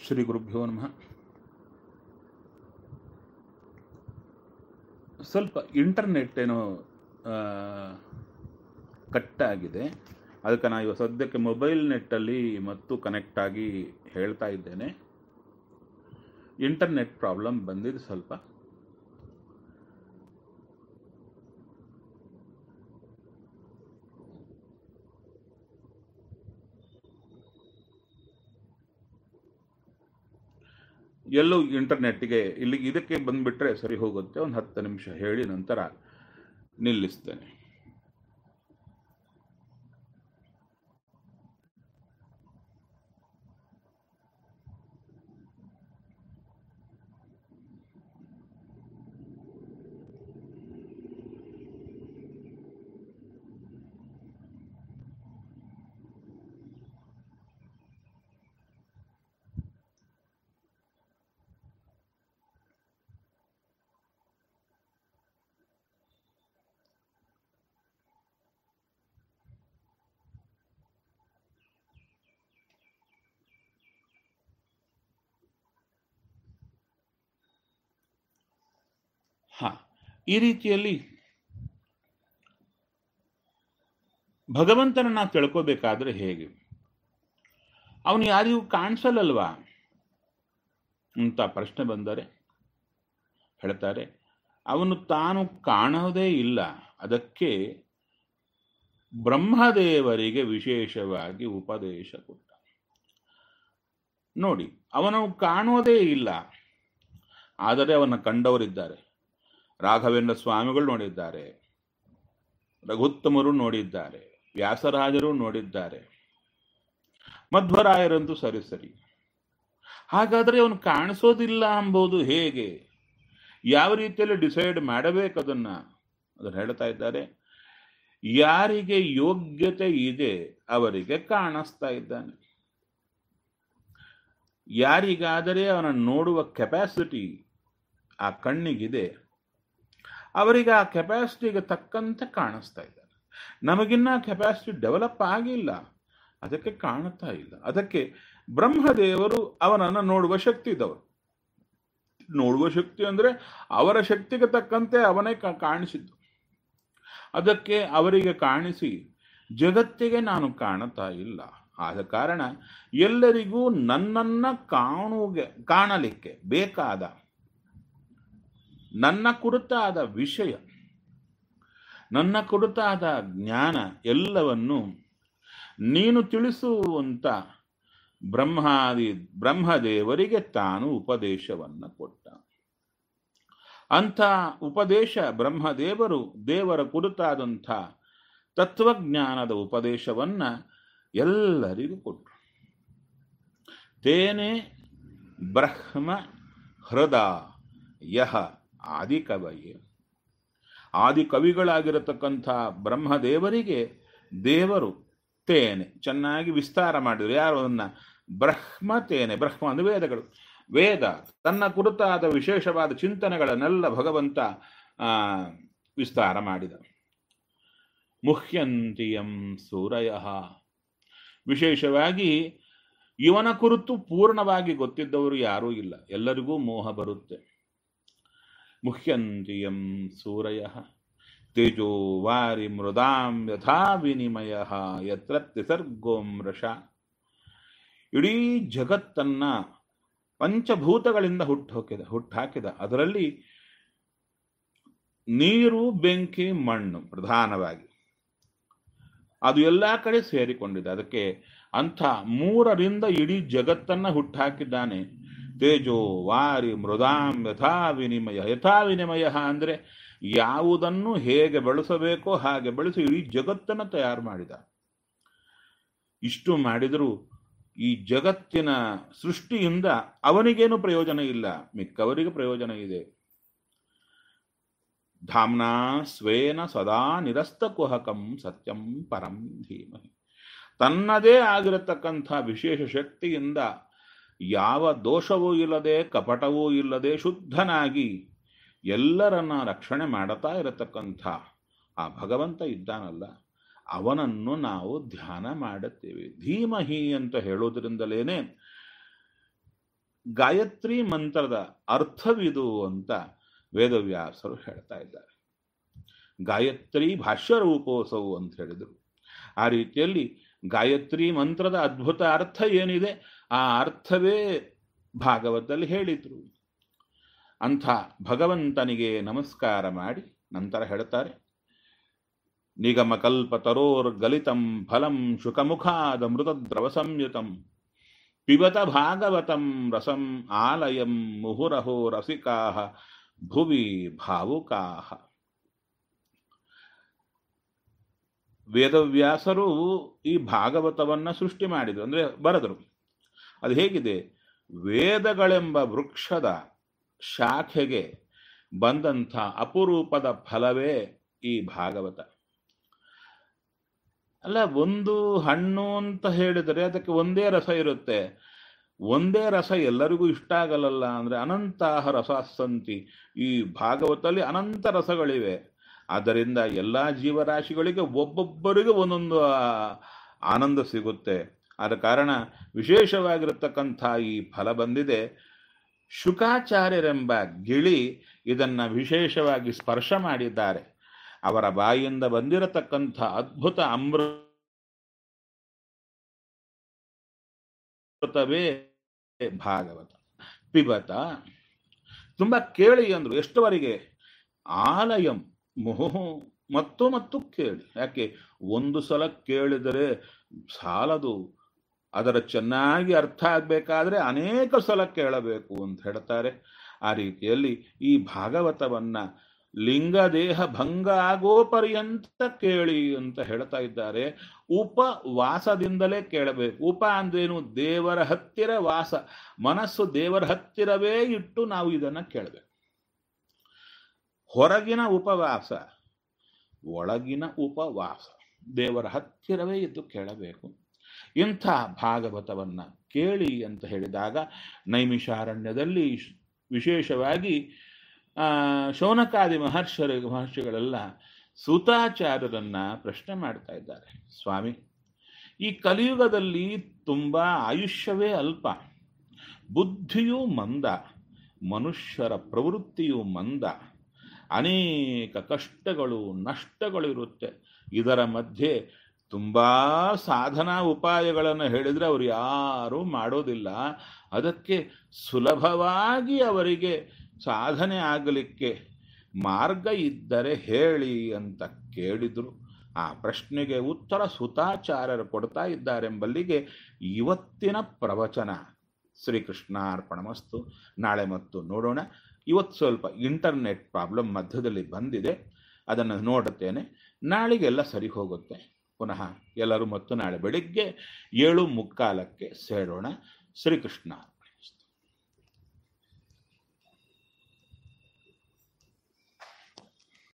ಶ್ರೀ ಗುರುಭ್ಯೋ ನಮಃ ಸ್ವಲ್ಪ ಇಂಟರ್ನೆಟ್ ಏನೋ ಆ, ಕಟ್ ಆಗಿದೆ ಅದಕ್ಕೆ ನಾನು ಇವಾಗ ಸದ್ಯಕ್ಕೆ ಮೊಬೈಲ್ ನೆಟ್ಟಲ್ಲಿ ಮತ್ತು ಕನೆಕ್ಟ್ ಆಗಿ ಹೇಳ್ತಾ ಇದ್ದೇನೆ ಇಂಟರ್ನೆಟ್ ಪ್ರಾಬ್ಲಮ್ ಬಂದಿದೆ ಸ್ವಲ್ಪ ಎಲ್ಲೂ ಇಂಟರ್ನೆಟ್ಗೆ ಇಲ್ಲಿ ಇದಕ್ಕೆ ಬಂದುಬಿಟ್ರೆ ಸರಿ ಹೋಗುತ್ತೆ ಒಂದು ಹತ್ತು ನಿಮಿಷ ಹೇಳಿ ನಂತರ ನಿಲ್ಲಿಸ್ತೇನೆ ಹಾ ಈ ರೀತಿಯಲ್ಲಿ ಭಗವಂತನನ್ನ ತಿಳ್ಕೋಬೇಕಾದ್ರೆ ಹೇಗೆ ಅವನು ಯಾರಿಗೂ ಕಾಣಿಸಲ್ಲಲ್ವಾ ಅಂತ ಪ್ರಶ್ನೆ ಬಂದರೆ ಹೇಳ್ತಾರೆ ಅವನು ತಾನು ಕಾಣೋದೇ ಇಲ್ಲ ಅದಕ್ಕೆ ಬ್ರಹ್ಮದೇವರಿಗೆ ವಿಶೇಷವಾಗಿ ಉಪದೇಶ ಕೊಟ್ಟ ನೋಡಿ ಅವನು ಕಾಣೋದೇ ಇಲ್ಲ ಆದರೆ ಅವನ ಕಂಡವರಿದ್ದಾರೆ ರಾಘವೇಂದ್ರ ಸ್ವಾಮಿಗಳು ನೋಡಿದ್ದಾರೆ ರಘುತ್ತಮರು ನೋಡಿದ್ದಾರೆ ವ್ಯಾಸರಾಜರು ನೋಡಿದ್ದಾರೆ ಮಧ್ವರಾಯರಂತೂ ಸರಿ ಸರಿ ಹಾಗಾದರೆ ಅವನು ಕಾಣಿಸೋದಿಲ್ಲ ಎಂಬುದು ಹೇಗೆ ಯಾವ ರೀತಿಯಲ್ಲಿ ಡಿಸೈಡ್ ಮಾಡಬೇಕು ಅದನ್ನ ಅದನ್ನು ಹೇಳ್ತಾ ಇದ್ದಾರೆ ಯಾರಿಗೆ ಯೋಗ್ಯತೆ ಇದೆ ಅವರಿಗೆ ಕಾಣಿಸ್ತಾ ಇದ್ದಾನೆ ಯಾರಿಗಾದರೆ ಅವನ ನೋಡುವ ಕೆಪಾಸಿಟಿ ಆ ಕಣ್ಣಿಗಿದೆ ಅವರಿಗೆ ಆ ಕೆಪಾಸಿಟಿಗೆ ತಕ್ಕಂತೆ ಕಾಣಿಸ್ತಾ ಇದ್ದಾರೆ ನಮಗಿನ್ನ ಕೆಪಾಸಿಟಿ ಡೆವಲಪ್ ಆಗಿಲ್ಲ ಅದಕ್ಕೆ ಕಾಣುತ್ತಾ ಇಲ್ಲ ಅದಕ್ಕೆ ಬ್ರಹ್ಮದೇವರು ಅವನನ್ನು ನೋಡುವ ಶಕ್ತಿ ಇದ್ದವರು ನೋಡುವ ಶಕ್ತಿ ಅಂದರೆ ಅವರ ಶಕ್ತಿಗೆ ತಕ್ಕಂತೆ ಅವನೇ ಕಾ- ಕಾಣಿಸಿದ್ದು ಅದಕ್ಕೆ ಅವರಿಗೆ ಕಾಣಿಸಿ ಜಗತ್ತಿಗೆ ನಾನು ಕಾಣುತ್ತಾ ಇಲ್ಲ ಆದ ಕಾರಣ ಎಲ್ಲರಿಗೂ ನನ್ನನ್ನ ಕಾಣುಗೆ ಕಾಣಲಿಕ್ಕೆ ಬೇಕಾದ ನನ್ನ ಕುರಿತಾದ ವಿಷಯ ನನ್ನ ಕುರಿತಾದ ಜ್ಞಾನ ಎಲ್ಲವನ್ನು ನೀನು ತಿಳಿಸುವಂತ ಬ್ರಹ್ಮಾದಿ ಬ್ರಹ್ಮದೇವರಿಗೆ ತಾನು ಉಪದೇಶವನ್ನು ಕೊಟ್ಟ ಅಂಥ ಉಪದೇಶ ಬ್ರಹ್ಮದೇವರು ದೇವರ ಕುರಿತಾದಂಥ ತತ್ವಜ್ಞಾನದ ಉಪದೇಶವನ್ನ ಎಲ್ಲರಿಗೂ ಕೊಟ್ಟರು ತೇನೆ ಬ್ರಹ್ಮ ಹೃದ ಯಹ ಆದಿಕವಯೇ ಆದಿ ಕವಿಗಳಾಗಿರತಕ್ಕಂಥ ಬ್ರಹ್ಮದೇವರಿಗೆ ದೇವರು ತೇನೆ ಚೆನ್ನಾಗಿ ವಿಸ್ತಾರ ಮಾಡಿದರು ಯಾರು ಅದನ್ನ ಬ್ರಹ್ಮ ತೇನೆ ಬ್ರಹ್ಮ ಅಂದ್ರೆ ವೇದಗಳು ವೇದ ತನ್ನ ಕುರಿತಾದ ವಿಶೇಷವಾದ ಚಿಂತನೆಗಳನ್ನೆಲ್ಲ ಭಗವಂತ ಆ, ವಿಸ್ತಾರ ಮಾಡಿದ ಮುಹ್ಯಂತಿಯಂ ಸೂರಯ ವಿಶೇಷವಾಗಿ ಇವನ ಕುರಿತು ಪೂರ್ಣವಾಗಿ ಗೊತ್ತಿದ್ದವರು ಯಾರೂ ಇಲ್ಲ ಎಲ್ಲರಿಗೂ ಮೋಹ ಬರುತ್ತೆ ಮುಹ್ಯಂತಿಯಂ ಸೂರಯ ತೇಜೋ ವಾರಿ ಮೃದಾಂ ಯಥಾ ವಿನಿಮಯ ಯತ್ರ ತ್ರಿಸರ್ಗೋಮೃಷ ಇಡೀ ಜಗತ್ತನ್ನ ಪಂಚಭೂತಗಳಿಂದ ಹುಟ್ಟುಹಾಕಿದ ಹುಟ್ಟಾಕಿದ ಅದರಲ್ಲಿ ನೀರು ಬೆಂಕಿ ಮಣ್ಣು ಪ್ರಧಾನವಾಗಿ ಅದು ಎಲ್ಲ ಕಡೆ ಸೇರಿಕೊಂಡಿದೆ ಅದಕ್ಕೆ ಅಂಥ ಮೂರರಿಂದ ಇಡೀ ಜಗತ್ತನ್ನ ಹುಟ್ಟಾಕಿದ್ದಾನೆ ತೇಜೋ ವಾರಿ ಮೃದಾಂ ಯಥಾ ವಿನಿಮಯ ಯಥಾ ವಿನಿಮಯ ಅಂದರೆ ಯಾವುದನ್ನು ಹೇಗೆ ಬೆಳೆಸಬೇಕೋ ಹಾಗೆ ಬೆಳೆಸಿ ಇಡೀ ಜಗತ್ತನ್ನು ತಯಾರು ಮಾಡಿದ ಇಷ್ಟು ಮಾಡಿದರೂ ಈ ಜಗತ್ತಿನ ಸೃಷ್ಟಿಯಿಂದ ಅವನಿಗೇನು ಪ್ರಯೋಜನ ಇಲ್ಲ ಮಿಕ್ಕವರಿಗೆ ಪ್ರಯೋಜನ ಇದೆ ಧಾಮ್ನಾ ಸ್ವೇನ ಸದಾ ನಿರಸ್ತ ಕುಹಕಂ ಸತ್ಯಂ ಪರಂ ಧೀಮಹಿ ತನ್ನದೇ ಆಗಿರತಕ್ಕಂಥ ವಿಶೇಷ ಶಕ್ತಿಯಿಂದ ಯಾವ ದೋಷವೂ ಇಲ್ಲದೆ ಕಪಟವೂ ಇಲ್ಲದೆ ಶುದ್ಧನಾಗಿ ಎಲ್ಲರನ್ನ ರಕ್ಷಣೆ ಮಾಡುತ್ತಾ ಇರತಕ್ಕಂಥ ಆ ಭಗವಂತ ಇದ್ದಾನಲ್ಲ ಅವನನ್ನು ನಾವು ಧ್ಯಾನ ಮಾಡುತ್ತೇವೆ ಧೀಮಹಿ ಅಂತ ಹೇಳೋದ್ರಿಂದಲೇನೆ ಗಾಯತ್ರಿ ಮಂತ್ರದ ಅರ್ಥವಿದು ಅಂತ ವೇದವ್ಯಾಸರು ಹೇಳ್ತಾ ಇದ್ದಾರೆ ಗಾಯತ್ರಿ ಭಾಷ್ಯ ರೂಪೋತ್ಸವ ಅಂತ ಹೇಳಿದರು ಆ ರೀತಿಯಲ್ಲಿ ಗಾಯತ್ರಿ ಮಂತ್ರದ ಅದ್ಭುತ ಅರ್ಥ ಏನಿದೆ ಆ ಅರ್ಥವೇ ಭಾಗವತದಲ್ಲಿ ಹೇಳಿದ್ರು ಅಂಥ ಭಗವಂತನಿಗೆ ನಮಸ್ಕಾರ ಮಾಡಿ ನಂತರ ಹೇಳ್ತಾರೆ ನಿಗಮ ಕಲ್ಪ ತರೋರ್ ಗಲಿತಂ ಫಲಂ ಶುಕಮುಖಾದ ಮೃತದ್ರವ ಸಂಯುತಂ ಪಿಬತ ಭಾಗವತಂ ರಸಂ ಆಲಯಂ ಮುಹುರಹೋ ರಸಿಕಾ ಭುವಿ ಭಾವುಕಾ ವೇದವ್ಯಾಸರು ಈ ಭಾಗವತವನ್ನ ಸೃಷ್ಟಿ ಮಾಡಿದರು ಅಂದ್ರೆ ಬರೆದರು ಅದು ಹೇಗಿದೆ ವೇದಗಳೆಂಬ ವೃಕ್ಷದ ಶಾಖೆಗೆ ಬಂದಂಥ ಅಪರೂಪದ ಫಲವೇ ಈ ಭಾಗವತ ಅಲ್ಲ ಒಂದು ಹಣ್ಣು ಅಂತ ಹೇಳಿದರೆ ಅದಕ್ಕೆ ಒಂದೇ ರಸ ಇರುತ್ತೆ ಒಂದೇ ರಸ ಎಲ್ಲರಿಗೂ ಇಷ್ಟ ಆಗಲ್ಲಲ್ಲ ಅಂದ್ರೆ ಅನಂತಾಹ ರಸಾಸಂತಿ ಈ ಭಾಗವತದಲ್ಲಿ ಅನಂತ ರಸಗಳಿವೆ ಆದ್ದರಿಂದ ಎಲ್ಲ ಜೀವರಾಶಿಗಳಿಗೆ ಒಬ್ಬೊಬ್ಬರಿಗೂ ಒಂದೊಂದು ಆನಂದ ಸಿಗುತ್ತೆ ಆದ ಕಾರಣ ವಿಶೇಷವಾಗಿರತಕ್ಕಂಥ ಈ ಫಲ ಬಂದಿದೆ ಶುಕಾಚಾರ್ಯರೆಂಬ ಗಿಳಿ ಇದನ್ನ ವಿಶೇಷವಾಗಿ ಸ್ಪರ್ಶ ಮಾಡಿದ್ದಾರೆ ಅವರ ಬಾಯಿಯಿಂದ ಬಂದಿರತಕ್ಕಂಥ ಅದ್ಭುತ ಅಮೃತವೇ ಭಾಗವತ ಪಿಬತ ತುಂಬಾ ಕೇಳಿ ಅಂದ್ರು ಎಷ್ಟುವರೆಗೆ ಆಲಯಂ ಮುಹು ಮತ್ತು ಮತ್ತು ಕೇಳಿ ಯಾಕೆ ಒಂದು ಸಲ ಕೇಳಿದರೆ ಸಾಲದು ಅದರ ಚೆನ್ನಾಗಿ ಅರ್ಥ ಆಗ್ಬೇಕಾದ್ರೆ ಅನೇಕ ಸಲ ಕೇಳಬೇಕು ಅಂತ ಹೇಳ್ತಾರೆ ಆ ರೀತಿಯಲ್ಲಿ ಈ ಭಾಗವತವನ್ನ ಲಿಂಗದೇಹ ಭಂಗ ಆಗೋ ಪರ್ಯಂತ ಕೇಳಿ ಅಂತ ಹೇಳ್ತಾ ಇದ್ದಾರೆ ಉಪವಾಸದಿಂದಲೇ ಕೇಳಬೇಕು ಉಪ ಅಂದ್ರೇನು ದೇವರ ಹತ್ತಿರ ವಾಸ ಮನಸ್ಸು ದೇವರ ಹತ್ತಿರವೇ ಇಟ್ಟು ನಾವು ಇದನ್ನ ಕೇಳಬೇಕು ಹೊರಗಿನ ಉಪವಾಸ ಒಳಗಿನ ಉಪವಾಸ ದೇವರ ಹತ್ತಿರವೇ ಇದ್ದು ಕೇಳಬೇಕು ಇಂಥ ಭಾಗವತವನ್ನ ಕೇಳಿ ಅಂತ ಹೇಳಿದಾಗ ನೈಮಿಷಾರಣ್ಯದಲ್ಲಿ ವಿಶೇಷವಾಗಿ ಆ ಶೌನಕಾದಿ ಮಹರ್ಷರ ಮಹರ್ಷಿಗಳೆಲ್ಲ ಸೂತಾಚಾರ್ಯರನ್ನ ಪ್ರಶ್ನೆ ಮಾಡ್ತಾ ಇದ್ದಾರೆ ಸ್ವಾಮಿ ಈ ಕಲಿಯುಗದಲ್ಲಿ ತುಂಬಾ ಆಯುಷ್ಯವೇ ಅಲ್ಪ ಬುದ್ಧಿಯೂ ಮಂದ ಮನುಷ್ಯರ ಪ್ರವೃತ್ತಿಯೂ ಮಂದ ಅನೇಕ ಕಷ್ಟಗಳು ನಷ್ಟಗಳು ಇರುತ್ತೆ ಇದರ ಮಧ್ಯೆ ತುಂಬಾ ಸಾಧನಾ ಉಪಾಯಗಳನ್ನು ಹೇಳಿದ್ರೆ ಅವರು ಯಾರೂ ಮಾಡೋದಿಲ್ಲ ಅದಕ್ಕೆ ಸುಲಭವಾಗಿ ಅವರಿಗೆ ಸಾಧನೆ ಆಗಲಿಕ್ಕೆ ಮಾರ್ಗ ಇದ್ದರೆ ಹೇಳಿ ಅಂತ ಕೇಳಿದ್ರು ಆ ಪ್ರಶ್ನೆಗೆ ಉತ್ತರ ಸುತಾಚಾರ್ಯರು ಕೊಡ್ತಾ ಇದ್ದಾರೆಂಬಲ್ಲಿಗೆ ಇವತ್ತಿನ ಪ್ರವಚನ ಶ್ರೀಕೃಷ್ಣಾರ್ಪಣಮಸ್ತು ನಾಳೆ ಮತ್ತು ನೋಡೋಣ ಇವತ್ತು ಸ್ವಲ್ಪ ಇಂಟರ್ನೆಟ್ ಪ್ರಾಬ್ಲಮ್ ಮಧ್ಯದಲ್ಲಿ ಬಂದಿದೆ ಅದನ್ನು ನೋಡುತ್ತೇನೆ ನಾಳೆಗೆಲ್ಲ ಸರಿ ಹೋಗುತ್ತೆ ಪುನಃ ಎಲ್ಲರೂ ಮತ್ತು ನಾಳೆ ಬೆಳಿಗ್ಗೆ ಏಳು ಮುಕ್ಕಾಲಕ್ಕೆ ಸೇರೋಣ ಶ್ರೀಕೃಷ್ಣ